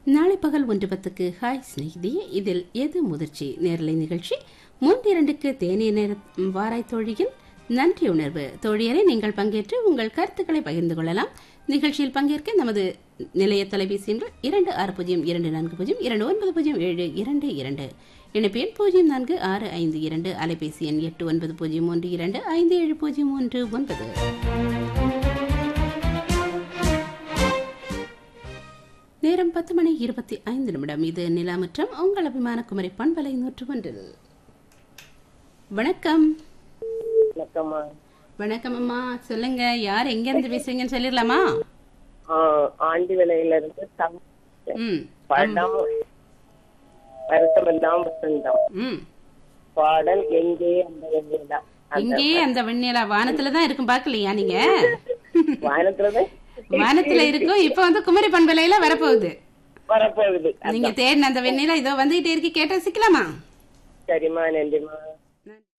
நாளை பகல் ஒன்று பத்துக்கு ஹாய் ஸ்நேகிதி இதில் எது முதிர்ச்சி நேரலை நிகழ்ச்சி மூன்றிரண்டுக்கு தேனிய நேர வாராய் தோழியில் நன்றி உணர்வு தோழியரை நீங்கள் பங்கேற்று உங்கள் கருத்துக்களை பகிர்ந்து கொள்ளலாம் நிகழ்ச்சியில் பங்கேற்க நமது நிலைய தொலைபேசி எண்கள் இரண்டு ஆறு பூஜ்ஜியம் இரண்டு நான்கு பூஜ்ஜியம் இரண்டு ஒன்பது பூஜ்ஜியம் ஏழு இரண்டு இரண்டு இணைப்பு எண் பூஜ்ஜியம் நான்கு ஆறு ஐந்து இரண்டு அலைபேசி எண் எட்டு ஒன்பது பூஜ்ஜியம் ஒன்று இரண்டு ஐந்து ஏழு பூஜ்ஜியம் ஒன்று ஒன்பது நேரம் பத்து மணி இருபத்தி ஐந்து நிமிடம் இது நிலாமுற்றம் உங்கள் அபிமான குமரி பண்பலை நூற்று ஒன்றில் வணக்கம் வணக்கம்மா வணக்கம் அம்மா சொல்லுங்க யார் எங்க இருந்து பேசுறீங்கன்னு சொல்லிடலாமா ஆ, ஆண்டி விலையில இருந்து தம் ம் படம் வருத்தமெல்லாம் வசந்தம் ம் பாடல் எங்கே அந்த வெண்ணிலா இங்கே அந்த வெண்ணிலா வானத்துல தான் இருக்கும் பாக்கலையா நீங்க வானத்துலதான் வானத்துல இருக்கும் இப்ப வந்து குமரி பண்பலையில வரப்போகுது வரப்போகுது நீங்க தேடின அந்த வெண்ணிலா இதோ வந்துகிட்டே இருக்கு கேட்ட சிக்கலாமா சரிம்மா நன்றிம்மா